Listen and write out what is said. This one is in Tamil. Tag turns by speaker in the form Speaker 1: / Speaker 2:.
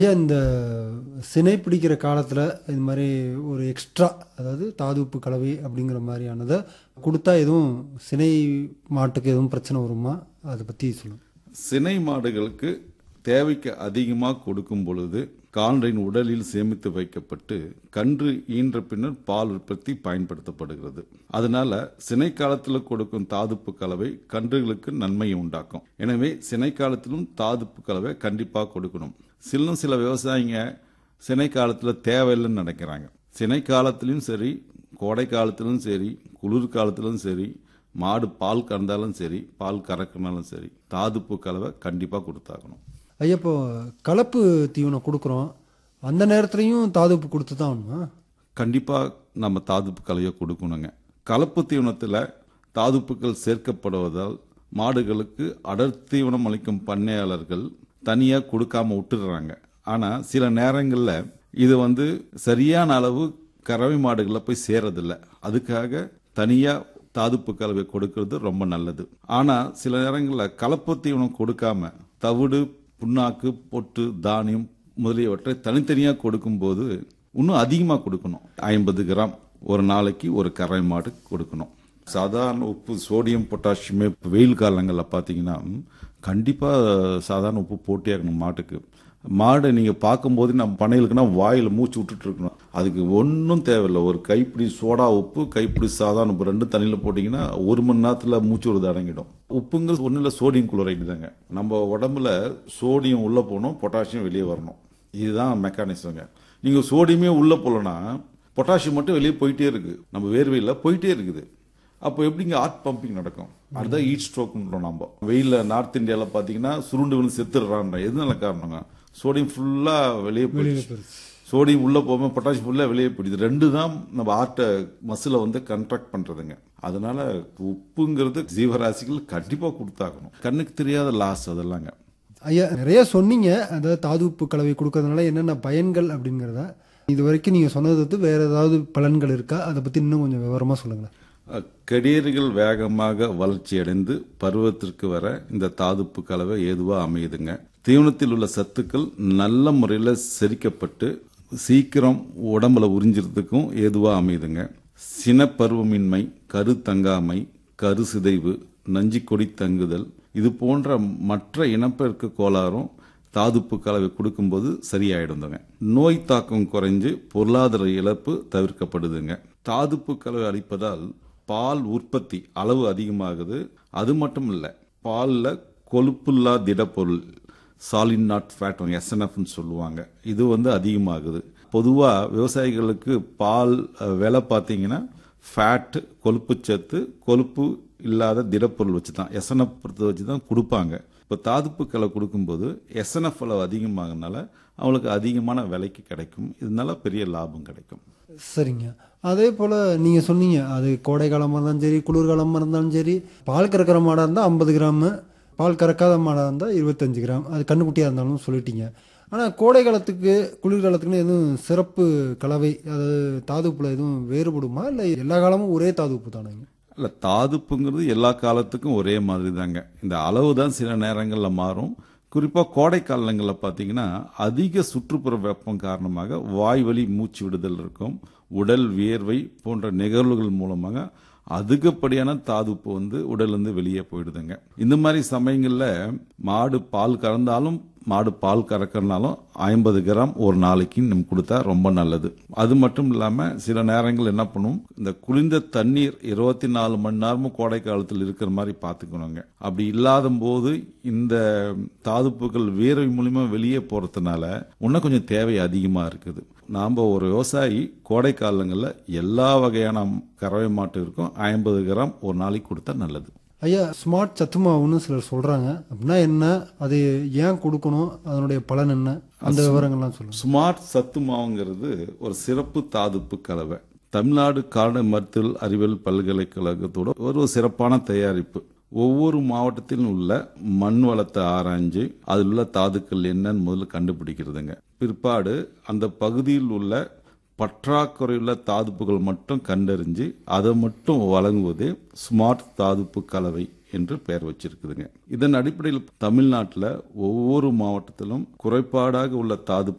Speaker 1: ஐயா இந்த சினை பிடிக்கிற காலத்தில் இது மாதிரி ஒரு எக்ஸ்ட்ரா அதாவது தாதுப்பு கலவை அப்படிங்கிற மாதிரியானதை கொடுத்தா எதுவும் சினை மாட்டுக்கு எதுவும் பிரச்சனை வருமா அதை பற்றி சொல்லுங்கள்
Speaker 2: சினை மாடுகளுக்கு தேவைக்கு அதிகமாக கொடுக்கும் பொழுது கால்நடையின் உடலில் சேமித்து வைக்கப்பட்டு கன்று ஈன்ற பின்னர் பால் உற்பத்தி பயன்படுத்தப்படுகிறது அதனால சினை காலத்தில் கொடுக்கும் தாதுப்பு கலவை கன்றுகளுக்கு நன்மையை உண்டாக்கும் எனவே சினை காலத்திலும் தாதுப்பு கலவை கண்டிப்பாக கொடுக்கணும் சில சில விவசாயிங்க சினை காலத்தில் தேவையில்லைன்னு நினைக்கிறாங்க சினை காலத்திலும் சரி கோடை காலத்திலும் சரி குளிர் காலத்திலும் சரி மாடு பால் கறந்தாலும் சரி பால் கறக்கினாலும் சரி தாதுப்பு கலவை கண்டிப்பாக கொடுத்தாகணும்
Speaker 1: ஐயா இப்போ கலப்பு தீவனம் கொடுக்குறோம் அந்த நேரத்துலையும் தாதுப்பு கொடுத்து தான் ஆகணுமா
Speaker 2: கண்டிப்பாக நம்ம தாதுப்பு கலவையை கொடுக்கணுங்க கலப்பு தீவனத்தில் தாதுப்புக்கள் சேர்க்கப்படுவதால் மாடுகளுக்கு அடர் தீவனம் அளிக்கும் பண்ணையாளர்கள் தனியாக கொடுக்காம விட்டுடுறாங்க ஆனால் சில நேரங்களில் இது வந்து சரியான அளவு கறவை மாடுகளில் போய் சேரதில்லை அதுக்காக தனியாக தாதுப்பு கலவை கொடுக்கறது ரொம்ப நல்லது ஆனால் சில நேரங்களில் கலப்பு தீவனம் கொடுக்காம தவிடு புண்ணாக்கு பொட்டு தானியம் முதலியவற்றை தனித்தனியாக கொடுக்கும்போது இன்னும் அதிகமாக கொடுக்கணும் ஐம்பது கிராம் ஒரு நாளைக்கு ஒரு கறவை மாடு கொடுக்கணும் சாதாரண உப்பு சோடியம் பொட்டாசியமே வெயில் காலங்களில் பார்த்தீங்கன்னா கண்டிப்பாக சாதாரண உப்பு போட்டியாகணும் மாட்டுக்கு மாடை நீங்கள் பார்க்கும்போது நம்ம பண்ணைகளுக்குன்னா வாயில் மூச்சு விட்டுட்டு இருக்கணும் அதுக்கு ஒன்றும் தேவையில்லை ஒரு கைப்பிடி சோடா உப்பு கைப்பிடி சாதாரண உப்பு ரெண்டு தண்ணியில் போட்டிங்கன்னா ஒரு மணி நேரத்தில் மூச்சு விடுறது அடங்கிடும் உப்புங்கிறது ஒன்றும் இல்லை சோடியம் குளோரைடு தாங்க நம்ம உடம்புல சோடியம் உள்ளே போகணும் பொட்டாசியம் வெளியே வரணும் இதுதான் மெக்கானிசங்க நீங்கள் சோடியமே உள்ளே போகலன்னா பொட்டாசியம் மட்டும் வெளியே போயிட்டே இருக்கு நம்ம வேர்வையில் போயிட்டே இருக்குது அப்போ எப்படிங்க ஹார்ட் பம்பிங் நடக்கும் அதுதான் ஹீட் ஸ்ட்ரோக்ன்றோம் நம்ம வெயிலில் நார்த் இந்தியாவில் பார்த்தீங்கன்னா சுருண்டு விழுந்து செத்துடுறான் எதுனால காரணங்க சோடியம் ஃபுல்லாக வெளியே போயிடுச்சு சோடியம் உள்ளே போகாமல் பொட்டாசியம் ஃபுல்லாக வெளியே போயிடுது ரெண்டு தான் நம்ம ஹார்ட்டை மசிலை வந்து கண்ட்ராக்ட் பண்ணுறதுங்க அதனால உப்புங்கிறது ஜீவராசிகள் கண்டிப்பாக கொடுத்தாகணும் கண்ணுக்கு தெரியாத லாஸ் அதெல்லாங்க
Speaker 1: ஐயா நிறைய சொன்னீங்க அதாவது தாதுப்பு கலவை கொடுக்கறதுனால என்னென்ன பயன்கள் அப்படிங்கிறத இது வரைக்கும் நீங்கள் சொன்னது வந்து வேற ஏதாவது பலன்கள் இருக்கா அதை பற்றி இன்னும் கொஞ்சம் விவரமாக சொல்லுங்களேன்
Speaker 2: கடியர்கள் வேகமாக வளர்ச்சியடைந்து பருவத்திற்கு வர இந்த தாதுப்பு கலவை ஏதுவாக அமையுதுங்க தீவனத்தில் உள்ள சத்துக்கள் நல்ல முறையில் செரிக்கப்பட்டு சீக்கிரம் உடம்புல உறிஞ்சிறதுக்கும் ஏதுவாக அமையுதுங்க சினப்பருவமின்மை கரு தங்காமை கரு சிதைவு நஞ்சிக்கொடி தங்குதல் இது போன்ற மற்ற இனப்பெருக்க கோளாறும் தாதுப்பு கலவை கொடுக்கும்போது சரியாயிடுதுங்க நோய் தாக்கம் குறைஞ்சு பொருளாதார இழப்பு தவிர்க்கப்படுதுங்க தாதுப்பு கலவை அளிப்பதால் பால் உற்பத்தி அளவு அதிகமாகுது அது மட்டும் இல்லை பாலில் கொழுப்புல்லா திடப்பொருள் சாலின் நாட் ஃபேட் எஸ்என்எஃப்னு சொல்லுவாங்க இது வந்து அதிகமாகுது பொதுவாக விவசாயிகளுக்கு பால் விலை பார்த்தீங்கன்னா ஃபேட்டு கொழுப்புச்சத்து கொழுப்பு இல்லாத திடப்பொருள் வச்சு தான் எஸ்என்எஃப் பொறுத்த வச்சு தான் கொடுப்பாங்க இப்போ தாதுப்பு கலை கொடுக்கும்போது எஸ்என்எஃப் அளவு அதிகமாகனால அவங்களுக்கு அதிகமான விலைக்கு கிடைக்கும் இதனால பெரிய லாபம் கிடைக்கும்
Speaker 1: சரிங்க அதே போல் நீங்கள் சொன்னீங்க அது கோடை காலமாக இருந்தாலும் சரி குளிர்காலமாக இருந்தாலும் சரி பால் கறக்கிற மாடாக இருந்தால் ஐம்பது கிராமு பால் கறக்காத மாடாக இருந்தால் இருபத்தஞ்சு கிராம் அது கண்ணுக்குட்டியாக இருந்தாலும் சொல்லிட்டீங்க ஆனால் கோடை காலத்துக்கு குளிர்காலத்துக்குன்னு எதுவும் சிறப்பு கலவை அதாவது தாதுப்புல எதுவும் வேறுபடுமா இல்லை எல்லா காலமும் ஒரே தாதுப்பு தானேங்க
Speaker 2: இல்லை தாதுப்புங்கிறது எல்லா காலத்துக்கும் ஒரே மாதிரி தாங்க இந்த அளவு தான் சில நேரங்களில் மாறும் குறிப்பாக கோடை காலங்களில் பார்த்தீங்கன்னா அதிக சுற்றுப்புற வெப்பம் காரணமாக வாய்வழி மூச்சு விடுதல் இருக்கும் உடல் வியர்வை போன்ற நிகழ்வுகள் மூலமாக அதிகப்படியான தாதுப்பு வந்து உடல்லேருந்து வெளியே போயிடுதுங்க இந்த மாதிரி சமயங்களில் மாடு பால் கறந்தாலும் மாடு பால் கறக்கிறனாலும் ஐம்பது கிராம் ஒரு நாளைக்கு நம்ம கொடுத்தா ரொம்ப நல்லது அது மட்டும் இல்லாமல் சில நேரங்கள் என்ன பண்ணும் இந்த குளிர்ந்த தண்ணீர் இருபத்தி நாலு மணி நேரமும் கோடை காலத்தில் இருக்கிற மாதிரி பார்த்துக்கணுங்க அப்படி இல்லாத போது இந்த தாதுப்புகள் வேர்வை மூலியமா வெளியே போறதுனால இன்னும் கொஞ்சம் தேவை அதிகமாக இருக்குது நாம் ஒரு விவசாயி கோடை காலங்களில் எல்லா வகையான கறவை மாட்டு இருக்கும் ஐம்பது கிராம் ஒரு நாளைக்கு கொடுத்தா நல்லது
Speaker 1: ஐயா ஸ்மார்ட் சத்து மாவுன்னு சிலர் சொல்கிறாங்க அப்படின்னா என்ன அது ஏன் கொடுக்கணும் அதனுடைய பலன் என்ன அந்த விவரங்கள்லாம் சொல்லுங்கள்
Speaker 2: ஸ்மார்ட் சத்து மாவுங்கிறது ஒரு சிறப்பு தாதுப்பு கலவை தமிழ்நாடு கால்நடை மருத்துவ அறிவியல் பல்கலைக்கழகத்தோட ஒரு சிறப்பான தயாரிப்பு ஒவ்வொரு மாவட்டத்திலும் உள்ள மண் வளத்தை ஆராய்ஞ்சு அதில் உள்ள தாதுக்கள் என்னன்னு முதல்ல கண்டுபிடிக்கிறதுங்க பிற்பாடு அந்த பகுதியில் உள்ள பற்றாக்குறையுள்ள தாதுப்புகள் மட்டும் கண்டறிஞ்சு அதை மட்டும் வழங்குவதே ஸ்மார்ட் தாதுப்பு கலவை என்று பெயர் வச்சிருக்குதுங்க இதன் அடிப்படையில் தமிழ்நாட்டில் ஒவ்வொரு மாவட்டத்திலும் குறைபாடாக உள்ள தாது